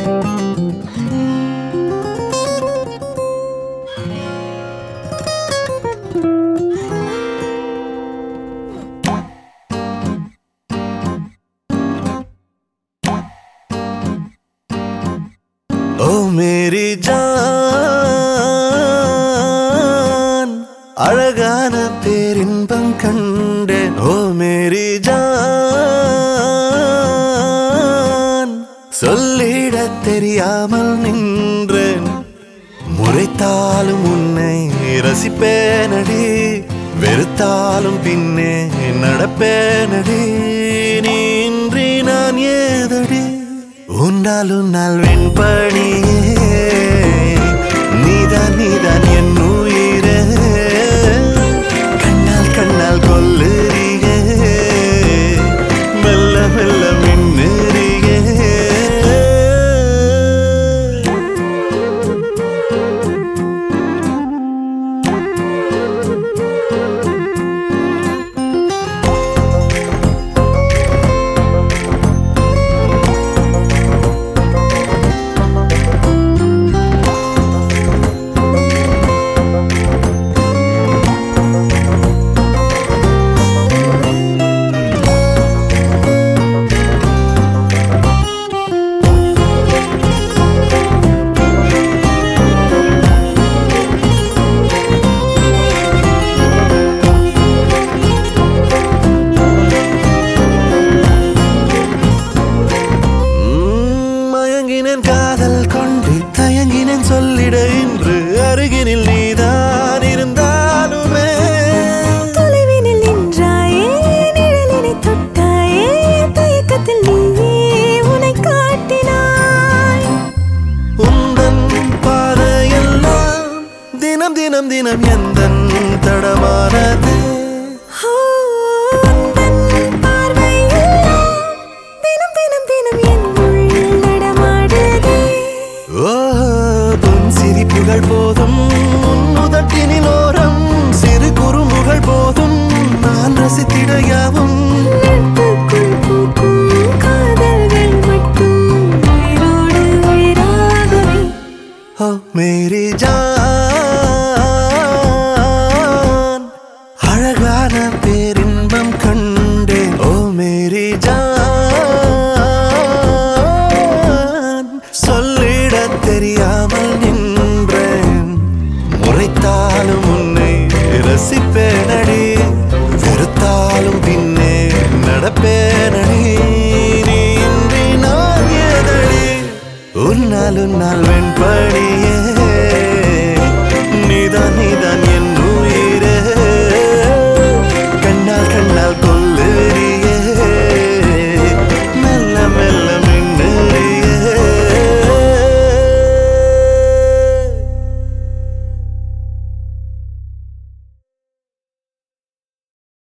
ஓ Mary John அழகான பேரின்பம் கண்டேன் ஓ மேரி ஜான் சொல்லிட தெரியாமல் நின்றேன் முறைத்தாலும் உன்னை ரசிப்பேனடி வெறுத்தாலும் பின்னே நடப்பேனடி நீ இன்றி நான் ஏதடி உன்னால் உன்னால் வெண்பணியே நீதான் நீதான் என் உயிரே கண்ணால் கண்ணால் கொல்லுறியே மெல்ல மெல்ல மின்னுறியே உம், மயங்கினேன் காதல் கொண்டு தயங்கினேன் சொல்லிட இன்று அருகினில் நீதான் இருந்தாலுமே தொலைவினில் நின்றாயே நிழலினை தொட்டாயே தயக்கத்தில் நீயே உனை காட்டினாய் உந்தன் பாதையெல்லாம் தினம் தினம் தினம் எந்தன் தடமானது ஓ, உந்தன் பார்வையெல்லாம் தினம் தினம் தினம் என் உள் நடமாடுதே ஓ பொன் சிரிப்புகள் போதும் உன் உதட்டினில் ஓரம் சிறு குறும்புகள் போதும் நான் ரசித்திட யாவும் நட்புக்குள் பூக்கும் காதல்கள் மட்டும் உயிரோடு உயிராகவே ஓ மேரி ஜான் அழகான பேரின்பம் கண்டேன் ஓ மேரி ஜான் சொல்லிட தெரியாமல் நின்றேன் முறைத்தாலும் உன்னை ரசிப்பேனடி வெறுத்தாலும் பின்னே நடப்பேனடி நீ இன்றி நான் ஏதடி உன்னால் உன்னால் வெண்படியே